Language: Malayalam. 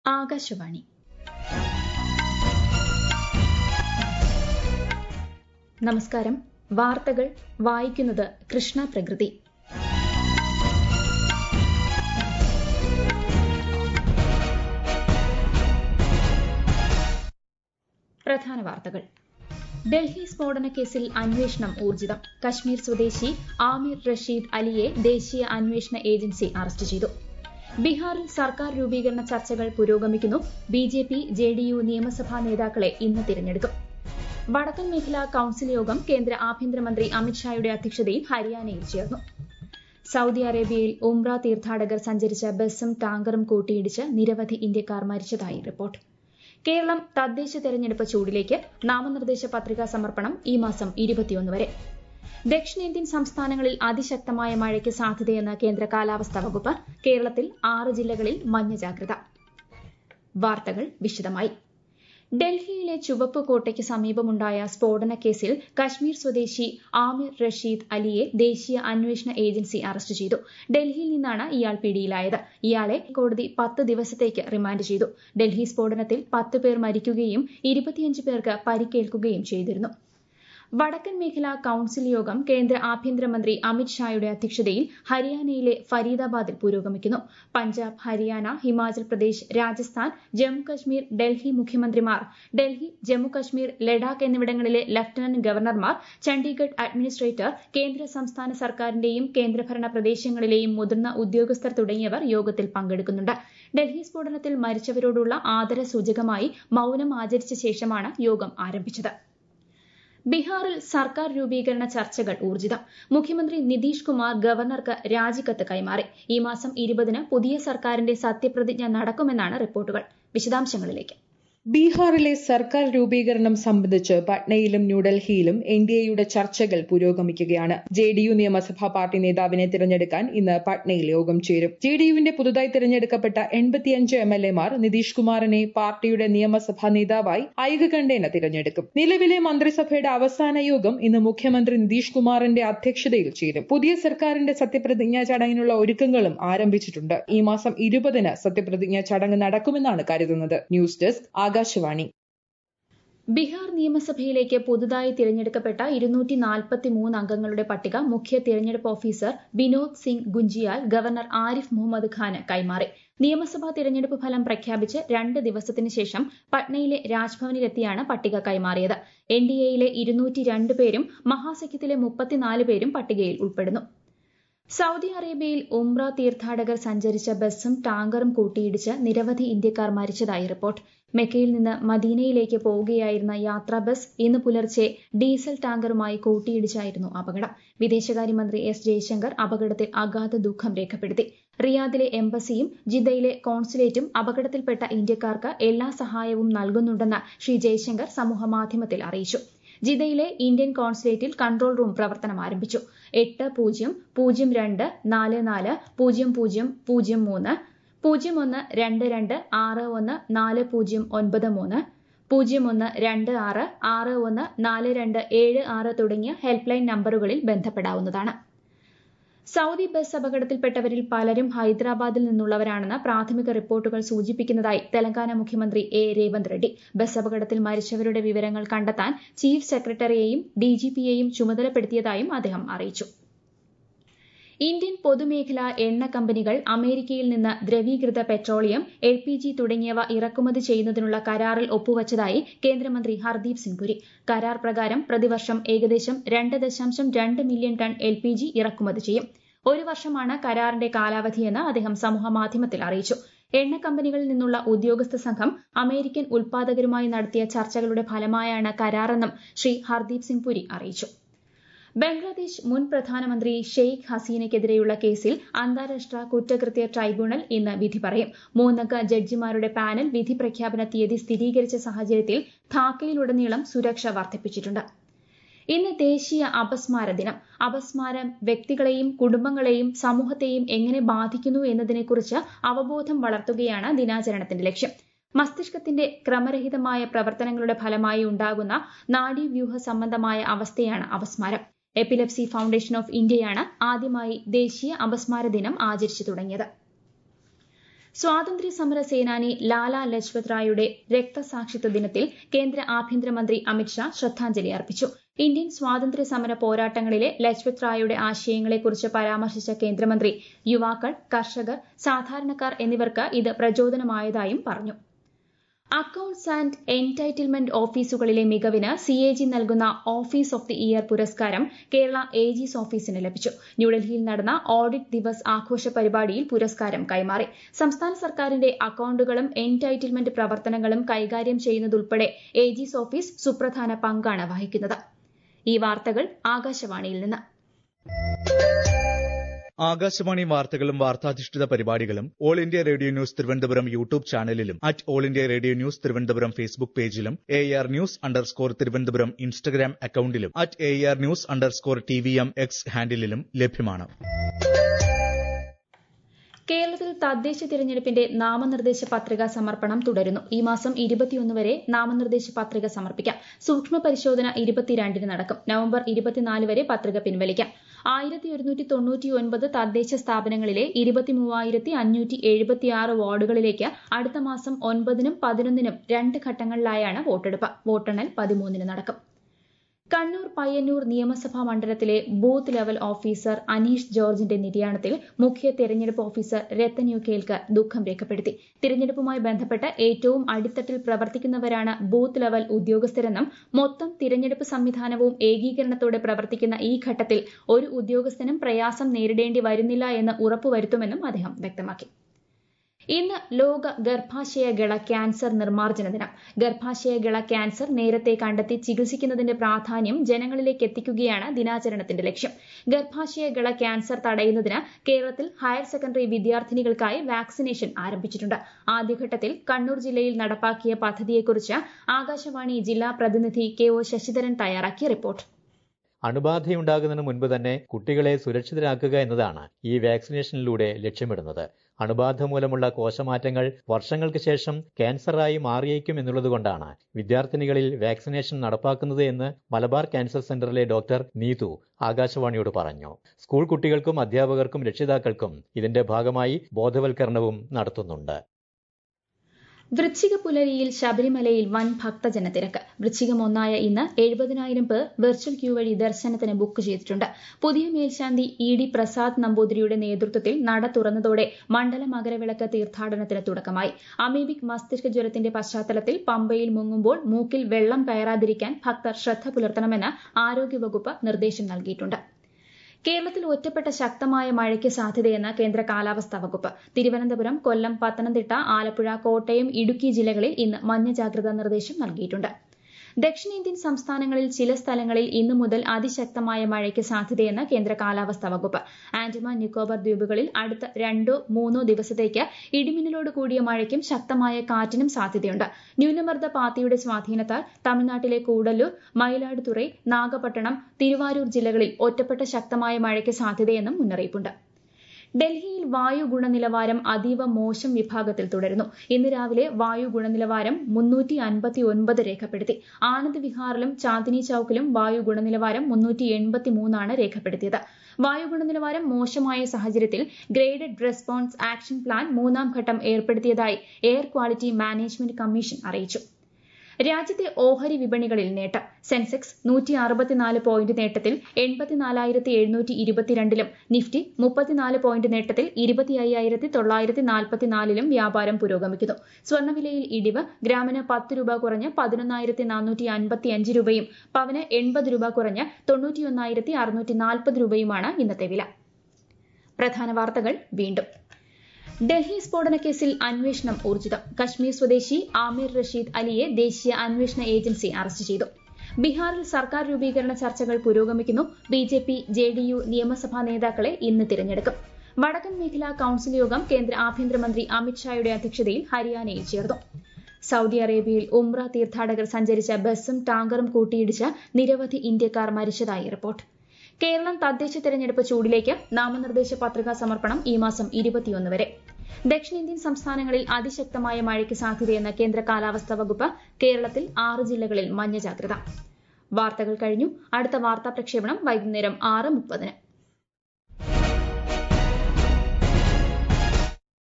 ആകാശവാണി നമസ്കാരം വാർത്തകൾ വായിക്കുന്നത് കൃഷ്ണ പ്രകൃതി പ്രധാന വാർത്തകൾ ഡൽഹി സ്ഫോടന കേസിൽ അന്വേഷണം ഊർജിതം കശ്മീർ സ്വദേശി ആമിർ റഷീദ് അലിയെ ദേശീയ അന്വേഷണ ഏജൻസി അറസ്റ്റ് ചെയ്തു ബീഹാറിൽ സർക്കാർ രൂപീകരണ ചർച്ചകൾ പുരോഗമിക്കുന്നു B J P J D U നിയമസഭാ നേതാക്കളെ ഇന്ന് തിരഞ്ഞെടുക്കും വടക്കൻ മേഖല കൌൺസിൽ യോഗം കേന്ദ്ര ആഭ്യന്തരമന്ത്രി അമിത്ഷായുടെ അധ്യക്ഷതയിൽ ഹരിയാനയിൽ ചേർന്നു സൌദി അറേബ്യയിൽ ഉംറ തീർത്ഥാടകർ സഞ്ചരിച്ച ബസും ടാങ്കറും കൂട്ടിയിടിച്ച് നിരവധി ഇന്ത്യക്കാർ മരിച്ചതായി റിപ്പോർട്ട് കേരളം തദ്ദേശ തെരഞ്ഞെടുപ്പ് ചൂടിലേക്ക് നാമനിർദ്ദേശ പത്രികാ സമർപ്പണം ഈ മാസം ഇരുപത്തിയൊന്ന് വരെ ദക്ഷിണേന്ത്യൻ സംസ്ഥാനങ്ങളിൽ അതിശക്തമായ മഴയ്ക്ക് സാധ്യതയെന്ന് കേന്ദ്ര കാലാവസ്ഥാ വകുപ്പ് കേരളത്തിൽ ആറ് ജില്ലകളിൽ മഞ്ഞ ജാഗ്രത വാർത്തകൾ വിശദമായി ഡൽഹിയിലെ ചുവപ്പ് കോട്ടയ്ക്ക് സമീപമുണ്ടായ സ്ഫോടന കേസിൽ കശ്മീർ സ്വദേശി ആമിർ റഷീദ് അലിയെ ദേശീയ അന്വേഷണ ഏജൻസി അറസ്റ്റ് ചെയ്തു ഡൽഹിയിൽ നിന്നാണ് ഇയാൾ പിടിയിലായത് ഇയാളെ കോടതി പത്ത് ദിവസത്തേക്ക് റിമാൻഡ് ചെയ്തു ഡൽഹി സ്ഫോടനത്തിൽ പത്ത് പേർ മരിക്കുകയും ഇരുപത്തിയഞ്ച് പേർക്ക് പരിക്കേൽക്കുകയും ചെയ്തിരുന്നു വടക്കൻ മേഖല കൌൺസിൽ യോഗം കേന്ദ്ര ആഭ്യന്തരമന്ത്രി അമിത്ഷായുടെ അധ്യക്ഷതയിൽ ഹരിയാനയിലെ ഫരീദാബാദിൽ പുരോഗമിക്കുന്നു പഞ്ചാബ് ഹരിയാന ഹിമാചൽ പ്രദേശ് രാജസ്ഥാൻ ജമ്മുകശ്മീർ ഡൽഹി മുഖ്യമന്ത്രിമാർ ഡൽഹി ജമ്മുകശ്മീർ ലഡാക്ക് എന്നിവിടങ്ങളിലെ ലഫ്റ്റനന്റ് ഗവർണർമാർ ചണ്ഡീഗഡ് അഡ്മിനിസ്ട്രേറ്റർ കേന്ദ്ര സംസ്ഥാന സർക്കാരിന്റെയും കേന്ദ്രഭരണ പ്രദേശങ്ങളിലെയും മുതിർന്ന ഉദ്യോഗസ്ഥർ തുടങ്ങിയവർ യോഗത്തിൽ പങ്കെടുക്കുന്നുണ്ട് ഡൽഹി സ്ഫോടനത്തിൽ മരിച്ചവരോടുള്ള ആദരസൂചകമായി മൌനം ആചരിച്ച ശേഷമാണ് യോഗം ആരംഭിച്ചത് ബീഹാറിൽ സർക്കാർ രൂപീകരണ ചർച്ചകൾ ഊർജിതം മുഖ്യമന്ത്രി നിതീഷ് കുമാർ ഗവർണർക്ക് രാജിക്കത്ത് കൈമാറി ഈ മാസം ഇരുപതിന് പുതിയ സർക്കാരിന്റെ സത്യപ്രതിജ്ഞ നടക്കുമെന്നാണ് റിപ്പോർട്ടുകൾ വിശദാംശങ്ങളിലേക്ക് ബീഹാറിലെ സർക്കാർ രൂപീകരണം സംബന്ധിച്ച് പട്നയിലും ന്യൂഡൽഹിയിലും എൻ ഡി എയുടെ ചർച്ചകൾ പുരോഗമിക്കുകയാണ് ജെ ഡി യു നിയമസഭാ പാർട്ടി നേതാവിനെ തിരഞ്ഞെടുക്കാൻ ഇന്ന് പട്നയിൽ യോഗം ചേരും ജെ ഡി യുവിന്റെ പുതുതായി തിരഞ്ഞെടുക്കപ്പെട്ട എൺപത്തിയഞ്ച് എം എൽ എമാർ നിതീഷ് കുമാറിനെ പാർട്ടിയുടെ നിയമസഭാ നേതാവായി ഐകകണ്ഠേന തിരഞ്ഞെടുക്കും നിലവിലെ മന്ത്രിസഭയുടെ അവസാന യോഗം ഇന്ന് മുഖ്യമന്ത്രി നിതീഷ് കുമാറിന്റെ അധ്യക്ഷതയിൽ ചേരും പുതിയ സർക്കാരിന്റെ സത്യപ്രതിജ്ഞാ ചടങ്ങിനുള്ള ഒരുക്കങ്ങളും ആരംഭിച്ചിട്ടുണ്ട് ഈ മാസം ഇരുപതിന് സത്യപ്രതിജ്ഞാ ചടങ്ങ് നടക്കുമെന്നാണ് കരുതുന്നത് ന്യൂസ് ഡെസ്ക് ആകാശവാണി ബീഹാർ നിയമസഭയിലേക്ക് പുതുതായി തിരഞ്ഞെടുക്കപ്പെട്ട ഇരുന്നൂറ്റി നാൽപ്പത്തി മൂന്ന് അംഗങ്ങളുടെ പട്ടിക മുഖ്യ തിരഞ്ഞെടുപ്പ് ഓഫീസർ വിനോദ് സിംഗ് ഗുഞ്ചിയാൽ ഗവർണർ ആരിഫ് മുഹമ്മദ് ഖാന് കൈമാറി നിയമസഭാ തിരഞ്ഞെടുപ്പ് ഫലം പ്രഖ്യാപിച്ച് രണ്ട് ദിവസത്തിന് ശേഷം പട്നയിലെ രാജ്ഭവനിലെത്തിയാണ് പട്ടിക കൈമാറിയത് എൻ ഡി എയിലെ ഇരുന്നൂറ്റി രണ്ട് പേരും മഹാസഖ്യത്തിലെ മുപ്പത്തിനാല് പേരും പട്ടികയിൽ ഉൾപ്പെടുന്നു സൌദി അറേബ്യയിൽ ഉംറ തീർത്ഥാടകർ സഞ്ചരിച്ച ബസും ടാങ്കറും കൂട്ടിയിടിച്ച് നിരവധി ഇന്ത്യക്കാർ മരിച്ചതായി റിപ്പോർട്ട് മെക്കയിൽ നിന്ന് മദീനയിലേക്ക് പോവുകയായിരുന്ന യാത്രാ ബസ് ഇന്ന് പുലർച്ചെ ഡീസൽ ടാങ്കറുമായി കൂട്ടിയിടിച്ചായിരുന്നു അപകടം വിദേശകാര്യമന്ത്രി എസ് ജയശങ്കർ അപകടത്തിൽ അഗാധ ദുഃഖം രേഖപ്പെടുത്തി റിയാദിലെ എംബസിയും ജിദ്ദയിലെ കോൺസുലേറ്റും അപകടത്തിൽപ്പെട്ട ഇന്ത്യക്കാർക്ക് എല്ലാ സഹായവും നൽകുന്നുണ്ടെന്ന് ശ്രീ ജയശങ്കർ സമൂഹമാധ്യമത്തിൽ അറിയിച്ചു ജിദ്ദയിലെ ഇന്ത്യൻ കോൺസുലേറ്റിൽ കൺട്രോൾ റൂം പ്രവർത്തനം ആരംഭിച്ചു എട്ട് പൂജ്യം പൂജ്യം രണ്ട് നാല് നാല് പൂജ്യം പൂജ്യം പൂജ്യം മൂന്ന് പൂജ്യം ഒന്ന് രണ്ട് രണ്ട് ആറ് ഒന്ന് നാല് പൂജ്യം ഒൻപത് മൂന്ന് പൂജ്യം ഒന്ന് രണ്ട് ആറ് ആറ് ഒന്ന് നാല് രണ്ട് ഏഴ് ആറ് തുടങ്ങിയ ഹെൽപ്പ് ലൈൻ നമ്പറുകളിൽ ബന്ധപ്പെടാവുന്നതാണ് സൌദി ബസ് അപകടത്തിൽപ്പെട്ടവരിൽ പലരും ഹൈദരാബാദിൽ നിന്നുള്ളവരാണെന്ന് പ്രാഥമിക റിപ്പോർട്ടുകൾ സൂചിപ്പിക്കുന്നതായി തെലങ്കാന മുഖ്യമന്ത്രി എ രേവന്ത് റെഡ്ഡി ബസ് അപകടത്തിൽ മരിച്ചവരുടെ വിവരങ്ങൾ കണ്ടെത്താൻ ചീഫ് സെക്രട്ടറിയെയും ഡിജിപിയെയും ചുമതലപ്പെടുത്തിയതായും അദ്ദേഹം അറിയിച്ചു ഇന്ത്യൻ പൊതുമേഖലാ എണ്ണ കമ്പനികൾ അമേരിക്കയിൽ നിന്ന് ദ്രവീകൃത പെട്രോളിയം എൽ പി ജി തുടങ്ങിയവ ഇറക്കുമതി ചെയ്യുന്നതിനുള്ള കരാറിൽ ഒപ്പുവച്ചതായി കേന്ദ്രമന്ത്രി ഹർദീപ് സിംഗ് പുരി കരാർ പ്രകാരം പ്രതിവർഷം ഏകദേശം രണ്ട് ദശാംശം രണ്ട് million ton L P G ഇറക്കുമതി ചെയ്യും ഒരു വർഷമാണ് കരാറിന്റെ കാലാവധിയെന്ന് അദ്ദേഹം സമൂഹമാധ്യമത്തിൽ അറിയിച്ചു എണ്ണ കമ്പനികളിൽ നിന്നുള്ള ഉദ്യോഗസ്ഥ സംഘം അമേരിക്കൻ ഉൽപാദകരുമായി നടത്തിയ ചർച്ചകളുടെ ഫലമായാണ് കരാറെന്നും ശ്രീ ഹർദീപ് സിംഗ് പുരി അറിയിച്ചു ബംഗ്ലാദേശ് മുൻ പ്രധാനമന്ത്രി ഷെയ്ഖ് ഹസീനയ്ക്കെതിരെയുള്ള കേസിൽ അന്താരാഷ്ട്ര കുറ്റകൃത്യ ട്രൈബ്യൂണൽ ഇന്ന് വിധി പറയും മൂന്നംഗ ജഡ്ജിമാരുടെ പാനൽ വിധി പ്രഖ്യാപന തീയതി സ്ഥിരീകരിച്ച സാഹചര്യത്തിൽ ധാക്കയിലുടനീളം സുരക്ഷ വർദ്ധിപ്പിച്ചിട്ടുണ്ട് ഇന്ന് ദേശീയ അപസ്മാര ദിനം അപസ്മാരം വ്യക്തികളെയും കുടുംബങ്ങളെയും സമൂഹത്തെയും എങ്ങനെ ബാധിക്കുന്നു എന്നതിനെക്കുറിച്ച് അവബോധം വളർത്തുകയാണ് ദിനാചരണത്തിന്റെ ലക്ഷ്യം മസ്തിഷ്കത്തിന്റെ ക്രമരഹിതമായ പ്രവർത്തനങ്ങളുടെ ഫലമായി ഉണ്ടാകുന്ന നാഡീവ്യൂഹ സംബന്ധമായ അവസ്ഥയാണ് അപസ്മാരം എപ്പിലെപ്സി ഫൌണ്ടേഷൻ ഓഫ് ഇന്ത്യയാണ് ആദ്യമായി ദേശീയ അപസ്മാര ദിനം ആചരിച്ചു തുടങ്ങിയത് സ്വാതന്ത്ര്യ സമര സേനാനി ലാല ലജ്പത് റായുടെ രക്തസാക്ഷിത്വ ദിനത്തിൽ കേന്ദ്ര ആഭ്യന്തരമന്ത്രി അമിത്ഷാ ശ്രദ്ധാഞ്ജലി അർപ്പിച്ചു ഇന്ത്യൻ സ്വാതന്ത്ര്യ സമര പോരാട്ടങ്ങളിലെ ലജ്പത് റായുടെ ആശയങ്ങളെക്കുറിച്ച് പരാമർശിച്ച കേന്ദ്രമന്ത്രി യുവാക്കൾ കർഷകർ സാധാരണക്കാർ എന്നിവർക്ക് ഇത് പ്രചോദനമായതായും പറഞ്ഞു അക്കൌണ്ട്സ് ആൻഡ് എൻടൈറ്റിൽമെന്റ് ഓഫീസുകളിലെ മികവിന് സി എ ജി നൽകുന്ന ഓഫീസ് ഓഫ് ദി ഇയർ പുരസ്കാരം കേരള ഏജീസ് ഓഫീസിന് ലഭിച്ചു ന്യൂഡൽഹിയിൽ നടന്ന ഓഡിറ്റ് ദിവസ് ആഘോഷ പരിപാടിയിൽ പുരസ്കാരം കൈമാറി സംസ്ഥാന സർക്കാരിന്റെ അക്കൌണ്ടുകളും എൻടൈറ്റിൽമെന്റ് പ്രവർത്തനങ്ങളും കൈകാര്യം ചെയ്യുന്നതുൾപ്പെടെ ഏജീസ് ഓഫീസ് സുപ്രധാന പങ്കാണ് വഹിക്കുന്നത് ഈ വാർത്തകൾ ആകാശവാണിയിൽ നിന്ന് ആകാശവാണി വാർത്തകളും വാർത്താധിഷ്ഠിത പരിപാടികളും all India radio news Thiruvananthapuram YouTube ചാനലിലും at all India radio news Thiruvananthapuram Facebook പേജിലും A R news underscore Thiruvananthapuram Instagram അക്കൌണ്ടിലും at A R news underscore T V M X ഹാൻഡിലും ലഭ്യമാണ് കേരളത്തിൽ തദ്ദേശ തിരഞ്ഞെടുപ്പിന്റെ നാമനിർദ്ദേശ പത്രിക സമർപ്പണം തുടരുന്നു ഈ മാസം ഇരുപത്തിയൊന്ന് വരെ നാമനിർദ്ദേശ പത്രിക സമർപ്പിക്കാം സൂക്ഷ്മ പരിശോധന ഇരുപത്തിരണ്ടിന് നടക്കും നവംബർ ഇരുപത്തിനാല് വരെ പത്രിക പിൻവലിക്കാം ആയിരത്തി ഒരുന്നൂറ്റി തൊണ്ണൂറ്റി ഒൻപത് തദ്ദേശ സ്ഥാപനങ്ങളിലെ ഇരുപത്തി മൂവായിരത്തി അഞ്ഞൂറ്റി എഴുപത്തിയാറ് വാർഡുകളിലേക്ക് അടുത്ത മാസം ഒൻപതിനും പതിനൊന്നിനും രണ്ട് ഘട്ടങ്ങളിലായാണ് വോട്ടെടുപ്പ് വോട്ടെണ്ണൽ പതിമൂന്നിന് നടക്കും കണ്ണൂർ പയ്യന്നൂർ നിയമസഭാ മണ്ഡലത്തിലെ ബൂത്ത് ലെവൽ ഓഫീസർ അനീഷ് ജോർജിന്റെ നിര്യാണത്തിൽ മുഖ്യ തെരഞ്ഞെടുപ്പ് ഓഫീസർ രത്തൻ യു കേൽക്കർ ദുഃഖം രേഖപ്പെടുത്തി തിരഞ്ഞെടുപ്പുമായി ബന്ധപ്പെട്ട് ഏറ്റവും അടിത്തട്ടിൽ പ്രവർത്തിക്കുന്നവരാണ് ബൂത്ത് ലെവൽ ഉദ്യോഗസ്ഥരെന്നും മൊത്തം തിരഞ്ഞെടുപ്പ് സംവിധാനവും ഏകീകരണത്തോടെ പ്രവർത്തിക്കുന്ന ഈ ഘട്ടത്തിൽ ഒരു ഉദ്യോഗസ്ഥനും പ്രയാസം നേരിടേണ്ടി വരുന്നില്ല എന്ന് ഉറപ്പുവരുത്തുമെന്നും അദ്ദേഹം വ്യക്തമാക്കി ഇന്ന് ലോക ഗർഭാശയ ഗള ക്യാൻസർ നിർമ്മാർജ്ജന ദിനം ഗർഭാശയ ഗള ക്യാൻസർ നേരത്തെ കണ്ടെത്തി ചികിത്സിക്കുന്നതിന്റെ പ്രാധാന്യം ജനങ്ങളിലേക്ക് എത്തിക്കുകയാണ് ദിനാചരണത്തിന്റെ ലക്ഷ്യം ഗർഭാശയ ഗള ക്യാൻസർ തടയുന്നതിന് കേരളത്തിൽ ഹയർ സെക്കൻഡറി വിദ്യാർത്ഥിനികൾക്കായി വാക്സിനേഷൻ ആരംഭിച്ചിട്ടുണ്ട് ആദ്യഘട്ടത്തിൽ കണ്ണൂർ ജില്ലയിൽ നടപ്പാക്കിയ പദ്ധതിയെക്കുറിച്ച് ആകാശവാണി ജില്ലാ പ്രതിനിധി കെ ഒ ശശിധരൻ തയ്യാറാക്കിയ റിപ്പോർട്ട് അണുബാധയുണ്ടാകുന്നതിന് മുൻപ് തന്നെ കുട്ടികളെ സുരക്ഷിതരാക്കുക എന്നതാണ് ഈ വാക്സിനേഷനിലൂടെ ലക്ഷ്യമിടുന്നത് അണുബാധ മൂലമുള്ള കോശമാറ്റങ്ങൾ വർഷങ്ങൾക്ക് ശേഷം ക്യാൻസറായി മാറിയേക്കും എന്നുള്ളതുകൊണ്ടാണ് വിദ്യാർത്ഥിനികളിൽ വാക്സിനേഷൻ നടപ്പാക്കുന്നത് എന്ന് മലബാർ ക്യാൻസർ സെന്ററിലെ ഡോക്ടർ നീതു ആകാശവാണിയോട് പറഞ്ഞു സ്കൂൾ കുട്ടികൾക്കും അധ്യാപകർക്കും രക്ഷിതാക്കൾക്കും ഇതിന്റെ ഭാഗമായി ബോധവൽക്കരണവും നടത്തുന്നുണ്ട് വൃശ്ചിക പുലരിയിൽ ശബരിമലയിൽ വൻ ഭക്തജന തിരക്ക് വൃശ്ചികം ഒന്നായ ഇന്ന് എഴുപതിനായിരം പേർ വെർച്വൽ ക്യൂ വഴി ദർശനത്തിന് ബുക്ക് ചെയ്തിട്ടുണ്ട് പുതിയ മേൽശാന്തി ഇ ഡി പ്രസാദ് നമ്പൂതിരിയുടെ നേതൃത്വത്തിൽ നട തുറന്നതോടെ മണ്ഡല മകരവിളക്ക് തീർത്ഥാടനത്തിന് തുടക്കമായി അമീബിക് മസ്തിഷ്ക ജ്വരത്തിന്റെ പശ്ചാത്തലത്തിൽ പമ്പയിൽ മുങ്ങുമ്പോൾ മൂക്കിൽ വെള്ളം കയറാതിരിക്കാൻ ഭക്തർ ശ്രദ്ധ പുലർത്തണമെന്ന് ആരോഗ്യവകുപ്പ് നിർദ്ദേശം നൽകിയിട്ടുണ്ട് കേരളത്തിൽ ഒറ്റപ്പെട്ട ശക്തമായ മഴയ്ക്ക് സാധ്യതയെന്ന് കേന്ദ്ര കാലാവസ്ഥാ വകുപ്പ് തിരുവനന്തപുരം കൊല്ലം പത്തനംതിട്ട ആലപ്പുഴ കോട്ടയം ഇടുക്കി ജില്ലകളിൽ ഇന്ന് മഞ്ഞ ജാഗ്രതാ നിർദ്ദേശം നൽകിയിട്ടുണ്ട് ദക്ഷിണേന്ത്യൻ സംസ്ഥാനങ്ങളിൽ ചില സ്ഥലങ്ങളിൽ ഇന്നു മുതൽ അതിശക്തമായ മഴയ്ക്ക് സാധ്യതയെന്ന് കേന്ദ്ര കാലാവസ്ഥാ വകുപ്പ് ആൻഡമാൻ നിക്കോബാർ ദ്വീപുകളിൽ അടുത്ത രണ്ടോ മൂന്നോ ദിവസത്തേക്ക് ഇടിമിന്നലോട് കൂടിയ മഴയ്ക്കും ശക്തമായ കാറ്റിനും സാധ്യതയുണ്ട് ന്യൂനമർദ്ദ പാത്തിയുടെ സ്വാധീനത്താൽ തമിഴ്നാട്ടിലെ കൂടല്ലൂർ മയിലാടുതുറൈ നാഗപട്ടണം തിരുവാരൂർ ജില്ലകളിൽ ഒറ്റപ്പെട്ട ശക്തമായ മഴയ്ക്ക് സാധ്യതയെന്നും മുന്നറിയിപ്പുണ്ട് ഡൽഹിയിൽ വായു ഗുണനിലവാരം അതീവ മോശം വിഭാഗത്തിൽ തുടരുന്നു ഇന്ന് രാവിലെ വായു ഗുണനിലവാരം മുന്നൂറ്റി അൻപത്തി ഒൻപത് രേഖപ്പെടുത്തി ആനന്ദ് വിഹാറിലും ചാന്ദിനി ചൌക്കിലും വായു ഗുണനിലവാരം മുന്നൂറ്റി എൺപത്തി മൂന്നാണ് രേഖപ്പെടുത്തിയത് വായു ഗുണനിലവാരം മോശമായ സാഹചര്യത്തിൽ ഗ്രേഡഡ് റെസ്പോൺസ് ആക്ഷൻ പ്ലാൻ മൂന്നാം ഘട്ടം ഏർപ്പെടുത്തിയതായി എയർ ക്വാളിറ്റി മാനേജ്മെന്റ് കമ്മീഷൻ അറിയിച്ചു രാജ്യത്തെ ഓഹരി വിപണികളിൽ നേട്ടം സെൻസെക്സ് നൂറ്റി അറുപത്തിനാല് പോയിന്റ് നേട്ടത്തിൽ എൺപത്തിനാലായിരത്തി എഴുന്നൂറ്റി ഇരുപത്തിരണ്ടിലും നിഫ്റ്റി മുപ്പത്തിനാല് പോയിന്റ് നേട്ടത്തിൽ ഇരുപത്തി അയ്യായിരത്തി തൊള്ളായിരത്തി നാൽപ്പത്തിനാലിലും വ്യാപാരം പുരോഗമിക്കുന്നു സ്വർണ്ണവിലയിൽ ഇടിവ് ഗ്രാമിന് പത്ത് രൂപ കുറഞ്ഞ് പതിനൊന്നായിരത്തി നാനൂറ്റി അൻപത്തി അഞ്ച് രൂപയും പവന് എൺപത് രൂപ കുറഞ്ഞ് തൊണ്ണൂറ്റിയൊന്നായിരത്തി അറുന്നൂറ്റി നാൽപ്പത് രൂപയുമാണ് ഇന്നത്തെ വില പ്രധാന വാർത്തകൾ വീണ്ടും ഡൽഹി സ്ഫോടന കേസിൽ അന്വേഷണം ഊർജിതം കശ്മീർ സ്വദേശി ആമിർ റഷീദ് അലിയെ ദേശീയ അന്വേഷണ ഏജൻസി അറസ്റ്റ് ചെയ്തു ബീഹാറിൽ സർക്കാർ രൂപീകരണ ചർച്ചകൾ പുരോഗമിക്കുന്നു B J P J D U നിയമസഭാ നേതാക്കളെ ഇന്ന് തിരഞ്ഞെടുക്കും വടക്കൻ മേഖലാ കൌൺസിൽ യോഗം കേന്ദ്ര ആഭ്യന്തരമന്ത്രി അമിത്ഷായുടെ അധ്യക്ഷതയിൽ ഹരിയാനയിൽ ചേർന്നു സൌദി അറേബ്യയിൽ ഉംറ തീർത്ഥാടകർ സഞ്ചരിച്ച ബസ്സും ടാങ്കറും കൂട്ടിയിടിച്ച് നിരവധി ഇന്ത്യക്കാർ മരിച്ചതായി റിപ്പോർട്ട് കേരളം തദ്ദേശ തെരഞ്ഞെടുപ്പ് ചൂടിലേക്ക് നാമനിർദ്ദേശ പത്രികാ സമർപ്പണം ഈ മാസം ഇരുപത്തിയൊന്ന് വരെ ദക്ഷിണേന്ത്യൻ സംസ്ഥാനങ്ങളിൽ അതിശക്തമായ മഴയ്ക്ക് സാധ്യതയെന്ന് കേന്ദ്ര കാലാവസ്ഥാ വകുപ്പ് കേരളത്തിൽ ആറ് ജില്ലകളിൽ മഞ്ഞ ജാഗ്രത വാർത്തകൾ കഴിഞ്ഞു അടുത്ത വാർത്താ പ്രക്ഷേപണം വൈകുന്നേരം ആറ് മുപ്പതിന്